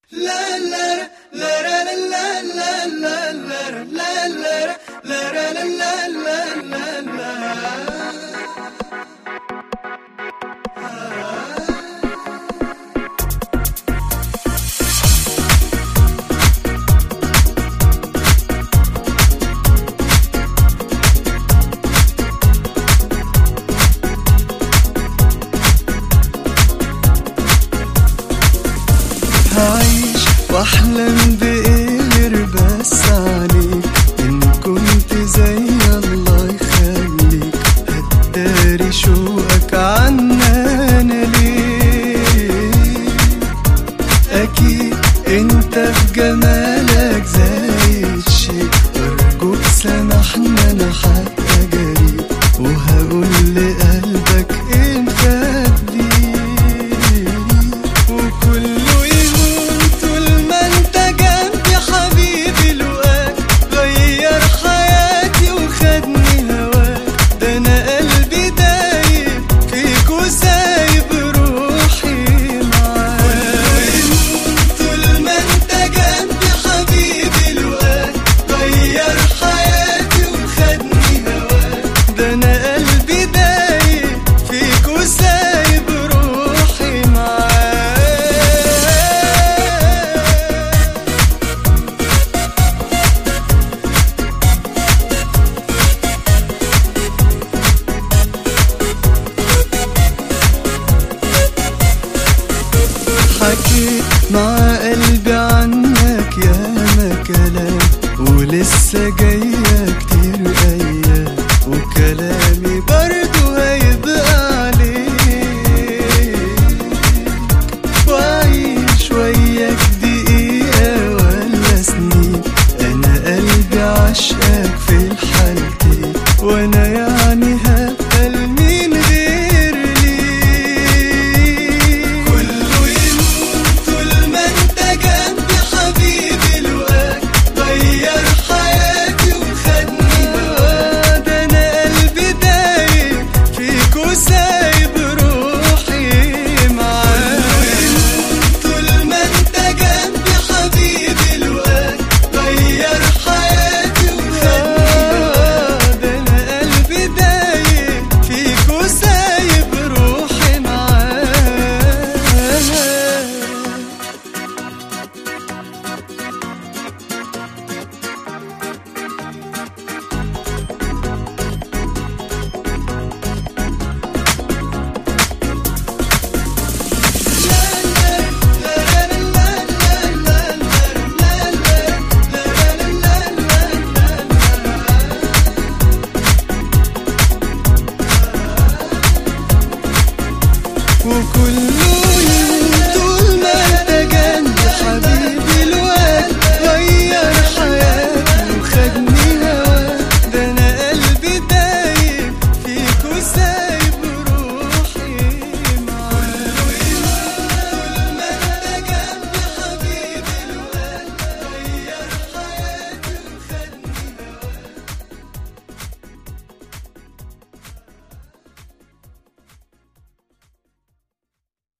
هعيش واحلم بقدر بس عليك ان كنت زي الله يخليك هتداري شوقك عنا انا ليه اكيد انت في جمالك زي الشيء ارجوك سامحنا انا حتى جريء وهقول لقلبك انت بدي وكله يهون طول ما انت جنبي حبيبي لقاك غير حياتي وخدني هواك ده انا قلبي دايب فيك وسايب روحي معاك كله يهون طول ما انت جنبي حبيبي لقاك غير حياتي وخدني هواك ده انا قلبي دايب فيك وسايب روحي معاك حكيت مع قلبي عنك ياما كلام ولسه جاية كتير أيام وكلامي برضو هيبقى عليك وأعيش وياك دقيقة ولا سنين أنا قلبي عشقك في الحالتين وأنا يعني هبقى لمين غير ليك كله يهون طول ما انت جنبي حبيبي لقاك غير حياتي وخدني هواك ده انا قلبي دايب فيك وسايب روحي معاك كله يهون طول ما انت جنبي حبيبي لقاك غير حياتي وخدني هواك ده انا قلبي دايب فيك وسايب روحي معاك وكله